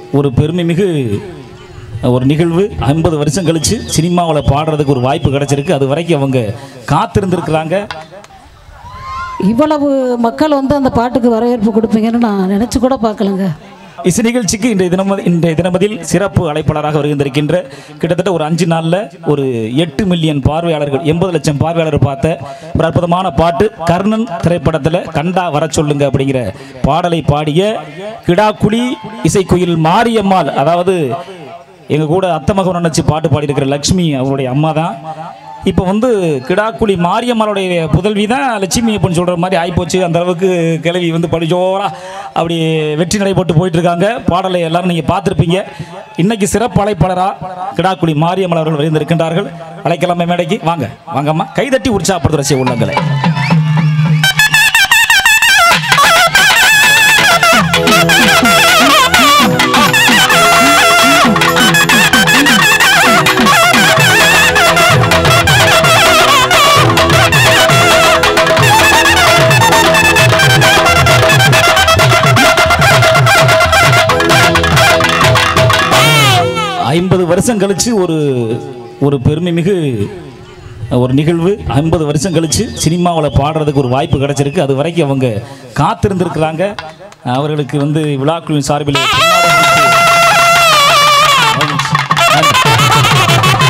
ஒரு பெருமைமிகு ஒரு நிகழ்வு ஐம்பது வருஷம் கழிச்சு சினிமாவில் பாடுறதுக்கு ஒரு வாய்ப்பு கிடைச்சிருக்கு அது வரைக்கும் அவங்க காத்திருந்திருக்கிறாங்க இவ்வளவு மக்கள் வந்து அந்த பாட்டுக்கு வரவேற்பு கொடுப்பீங்கன்னு நான் நினச்சி கூட பார்க்கலங்க இசை நிகழ்ச்சிக்கு இன்றைய தினம் இன்றைய தினமதில் சிறப்பு அழைப்பாளராக வருகின்றிருக்கின்ற கிட்டத்தட்ட ஒரு அஞ்சு நாளில் ஒரு எட்டு மில்லியன் பார்வையாளர்கள் எண்பது லட்சம் பார்வையாளர் பார்த்த ஒரு அற்புதமான பாட்டு கர்ணன் திரைப்படத்தில் கண்டா வர சொல்லுங்க அப்படிங்கிற பாடலை பாடிய கிடாக்குழி இசைக்குயில் மாரியம்மாள் அதாவது எங்க கூட அத்தை மகன் நினச்சி பாட்டு பாடியிருக்கிற லக்ஷ்மி அவருடைய அம்மா தான் இப்போ வந்து கிடாக்குழி மாரியம்மாளுடைய புதல்வி தான் லட்சுமி அப்படின்னு சொல்கிற மாதிரி ஆகிப்போச்சு அந்த அளவுக்கு கிளவி வந்து படிஜோரா அப்படி வெற்றி நடை போட்டு போயிட்டு இருக்காங்க பாடலை எல்லாரும் நீங்கள் பார்த்துருப்பீங்க இன்னைக்கு சிறப்பு அழைப்பாளராக கிடாக்குழி மாரியம்மாள் அவர்கள் விரைந்திருக்கின்றார்கள் அழைக்கலாமே மேடைக்கு வாங்க வாங்கம்மா கைதட்டி உற்சாகப்படுத்துகிற ரசிக உள்ளங்களை ஐம்பது வருஷம் கழிச்சு ஒரு ஒரு பெருமைமிகு ஒரு நிகழ்வு ஐம்பது வருஷம் கழிச்சு சினிமாவில் பாடுறதுக்கு ஒரு வாய்ப்பு கிடைச்சிருக்கு அது வரைக்கும் அவங்க காத்திருந்திருக்கிறாங்க அவர்களுக்கு வந்து விழாக்குழுவின் சார்பில் பொன்னாடை அணிவித்து மகிழ்ச்சி.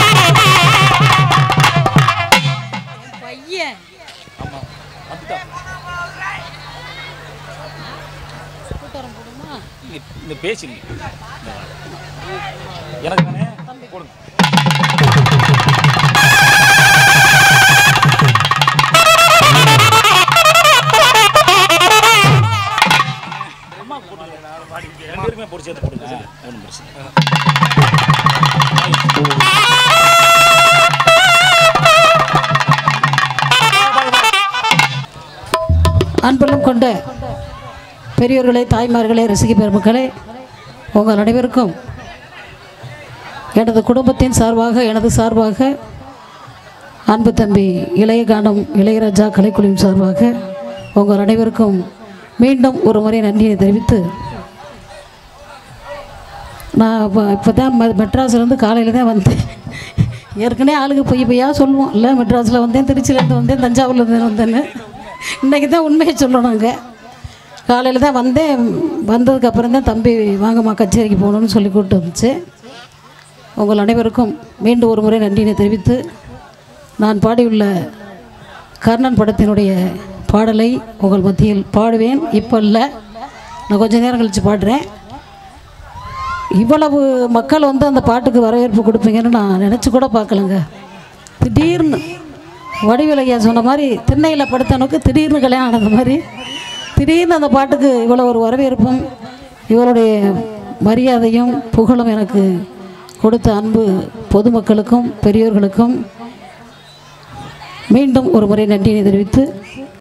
இந்த பேசுங்க எனக்கு தானே கொடுங்க அம்மா போட்டுங்க ரெண்டு பேருமே போட்டு சேர்த்து போடுங்க ஒன்றும் பிரச்சனை இல்லை. அன்பெல்லாம் கொண்ட பெரியோர்களே தாய்மார்களே ரசிக பெருமக்களே உங்கள் அனைவருக்கும் எனது குடும்பத்தின் சார்பாக எனது சார்பாக அன்பு தம்பி இளைய கானம் இளையராஜா கலைக்குழுவின் சார்பாக உங்கள் அனைவருக்கும் மீண்டும் ஒரு முறை நன்றியை தெரிவித்து நான் இப்போ இப்போ தான் மெட்ராஸ்லேருந்து காலையில் தான் வந்தேன் ஏற்கனவே ஆளுங்க பொய் பொய்யா சொல்லுவோம் இல்லை மெட்ராஸில் வந்தேன் திருச்சியிலேருந்து வந்தேன் தஞ்சாவூர்லேருந்து வந்தேன்னு இன்றைக்கி தான் உண்மையை சொல்லணுங்க காலையில் தான் வந்தேன் வந்ததுக்கப்புறம் தான் தம்பி வாங்கம்மா கச்சேரிக்கு போகணுன்னு சொல்லி கூப்பிட்டு வந்துச்சு உங்கள் அனைவருக்கும் மீண்டும் ஒரு முறை நன்றியை தெரிவித்து நான் பாடியுள்ள கர்ணன் படத்தினுடைய பாடலை உங்கள் மத்தியில் பாடுவேன் இப்போ இல்லை நான் கொஞ்ச நேரம் கழித்து பாடுறேன் இவ்வளவு மக்கள் வந்து அந்த பாட்டுக்கு வரவேற்பு கொடுப்பீங்கன்னு நான் நினச்சி கூட பார்க்கலங்க திடீர்னு வடிவேலையா சொன்ன மாதிரி திண்ணையில் படுத்தனுக்கு திடீர்னு கல்யாணம் நடந்த மாதிரி திடீர்னு அந்த பாட்டுக்கு இவ்வளோ ஒரு வரவேற்பும் இவருடைய மரியாதையும் புகழும் எனக்கு கொடுத்த அன்பு பொதுமக்களுக்கும் பெரியோர்களுக்கும் மீண்டும் ஒரு முறை நன்றியை தெரிவித்து